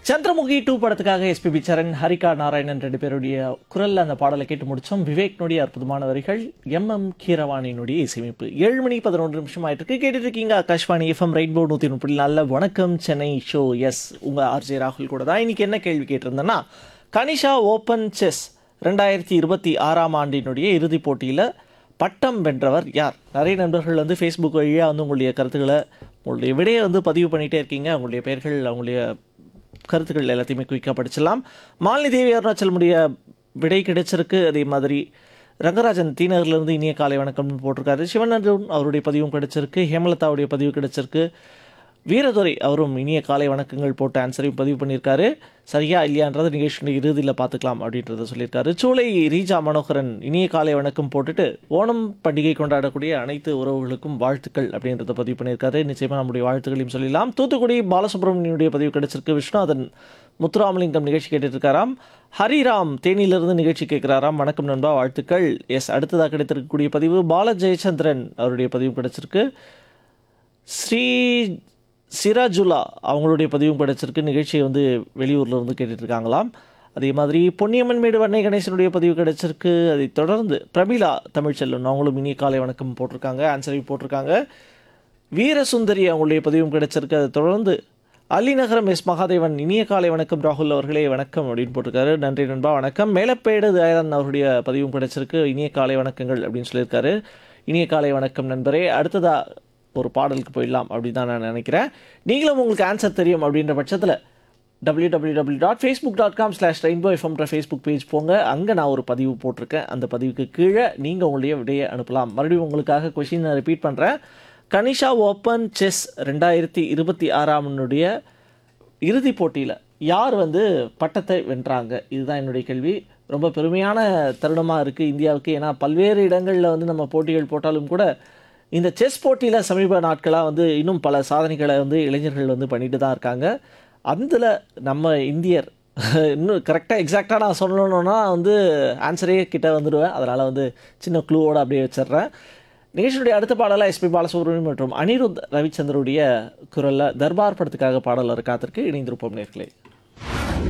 Chandramukhi two படத்துக்காக SPB Charan Harika Narayanan ரெண்டு பேருடைய குரல்ல அந்த பாடலை கேட்டு முடிச்சோம் விவேக்னுடைய அற்புதமான வரிகள் எம் எம் கீரவாணியினுடைய இசையமைப்பு ஏழு மணி பதினொன்று நிமிஷம் ஆயிட்டு இருக்கு கேட்டுட்டு இருக்கீங்க ஆகாஷ்வாணி எஃப்எம் ரெயின்போ நூத்தி முப்பது நல்ல வணக்கம் சென்னை ஷோ எஸ் உங்க ஆர்ஜே ராகுல் கூட தான் இன்னைக்கு என்ன கேள்வி கேட்டிருந்தேன்னா கனிஷா ஓபன் செஸ் ரெண்டாயிரத்தி இருபத்தி ஆறாம் ஆண்டினுடைய இறுதிப் போட்டியில் பட்டம் வென்றவர் யார் நிறைய நண்பர்கள் வந்து ஃபேஸ்புக் வழியாக வந்து உங்களுடைய கருத்துக்களை உங்களுடைய விடையை வந்து பதிவு பண்ணிகிட்டே இருக்கீங்க உங்களுடைய பெயர்கள் அவங்களுடைய கருத்துக்கள் எல்லாத்தையுமே குயிக்காக படிச்சிடலாம் மாலினி தேவி அருணாச்சலமுடைய விடை கிடைச்சிருக்கு அதே மாதிரி ரங்கராஜன் தீநகர்லேருந்து இனிய காலை வணக்கம்னு போட்டிருக்காரு சிவனந்தன் அவருடைய பதிவும் கிடைச்சிருக்கு ஹேமலதாவுடைய பதிவு கிடைச்சிருக்கு வீரதுரை அவரும் இனிய காலை வணக்கங்கள் போட்ட ஆன்சரையும் பதிவு பண்ணியிருக்காரு சரியா இல்லையான்றதை நிகழ்ச்சியுடைய இறுதியில் பார்த்துக்கலாம் அப்படின்றத சொல்லியிருக்காரு சூளை ரீஜா மனோகரன் இனிய காலை வணக்கம் போட்டுட்டு ஓணம் பண்டிகை கொண்டாடக்கூடிய அனைத்து உறவுகளுக்கும் வாழ்த்துக்கள் அப்படின்றத பதிவு பண்ணியிருக்காரு நிச்சயமாக நம்முடைய வாழ்த்துக்களையும் சொல்லலாம் தூத்துக்குடி பாலசுப்ரமணியனுடைய பதிவு கிடைச்சிருக்கு விஸ்வநாதன் முத்துராமலிங்கம் நிகழ்ச்சி கேட்டுட்டு இருக்காராம் ஹரிராம் தேனியிலிருந்து நிகழ்ச்சி கேட்குறாராம் வணக்கம் நண்பா வாழ்த்துக்கள் எஸ் அடுத்ததாக கிடைத்திருக்கக்கூடிய பதிவு பால ஜெயச்சந்திரன் அவருடைய பதிவு கிடைச்சிருக்கு ஸ்ரீ சிராஜுலா அவங்களுடைய பதிவும் கிடைச்சிருக்கு நிகழ்ச்சியை வந்து வெளியூரில் இருந்து கேட்டுட்டு இருக்காங்களாம் அதே மாதிரி பொன்னியம்மன் மேடு வண்ணை கணேசனுடைய பதிவு கிடைச்சிருக்கு அதை தொடர்ந்து பிரமிளா தமிழ்ச்செல்வன் அவங்களும் இனிய காலை வணக்கம் போட்டிருக்காங்க ஆன்சரையும் போட்டிருக்காங்க வீரசுந்தரி அவங்களுடைய பதிவும் கிடைச்சிருக்கு அதை தொடர்ந்து அலிநகரம் எஸ் மகாதேவன் இனிய காலை வணக்கம் ராகுல் அவர்களே வணக்கம் அப்படின்னு போட்டிருக்காரு நன்றி நண்பா வணக்கம் மேலப்பேடு தயானந்த் அவருடைய பதிவும் கிடைச்சிருக்கு இனிய காலை வணக்கங்கள் அப்படின்னு சொல்லியிருக்காரு இனிய காலை வணக்கம் நண்பரே அடுத்ததா ஒரு பாடலுக்கு போயிடலாம் அப்படின்னு தான் நான் நினைக்கிறேன் நீங்களும் உங்களுக்கு ஆன்சர் தெரியும் அப்படின்ற பட்சத்தில் W W W dot Facebook dot com slash rainbow எஃப்எம்ன்ற ஃபேஸ்புக் பேஜ் போங்க அங்கே நான் ஒரு பதிவு போட்டிருக்கேன் அந்த பதிவுக்கு கீழே நீங்கள் உங்களுடைய விடையை அனுப்பலாம் மறுபடியும் உங்களுக்காக கொஷின் நான் ரிப்பீட் பண்ணுறேன் கனிஷா ஓப்பன் செஸ் ரெண்டாயிரத்தி இருபத்தி ஆறாம்னுடைய இறுதிப் போட்டியில் யார் வந்து பட்டத்தை வென்றாங்க இதுதான் என்னுடைய கேள்வி ரொம்ப பெருமையான தருணமாக இருக்குது இந்தியாவுக்கு ஏன்னா பல்வேறு இடங்களில் வந்து நம்ம போட்டிகள் போட்டாலும் கூட இந்த செஸ் போட்டியில் சமீப நாட்களாக வந்து இன்னும் பல சாதனைகளை வந்து இளைஞர்கள் வந்து பண்ணிட்டு தான் இருக்காங்க அதில் நம்ம இந்தியர் இன்னும் கரெக்டாக எக்ஸாக்டாக நான் சொல்லணுன்னா வந்து ஆன்சரே கிட்ட வந்துடுவேன் அதனால் வந்து சின்ன க்ளூவோடு அப்படியே வச்சிடுறேன் நிகழ்ச்சியுடைய அடுத்த பாடலாக எஸ்பி பாலசுப்ரமணியம் மற்றும் அனிருத் ரவிச்சந்திரனுடைய குரலில் தர்பார் படத்துக்காக பாடல் காத்திருக்கு இணைந்திருப்போம் நேர்களே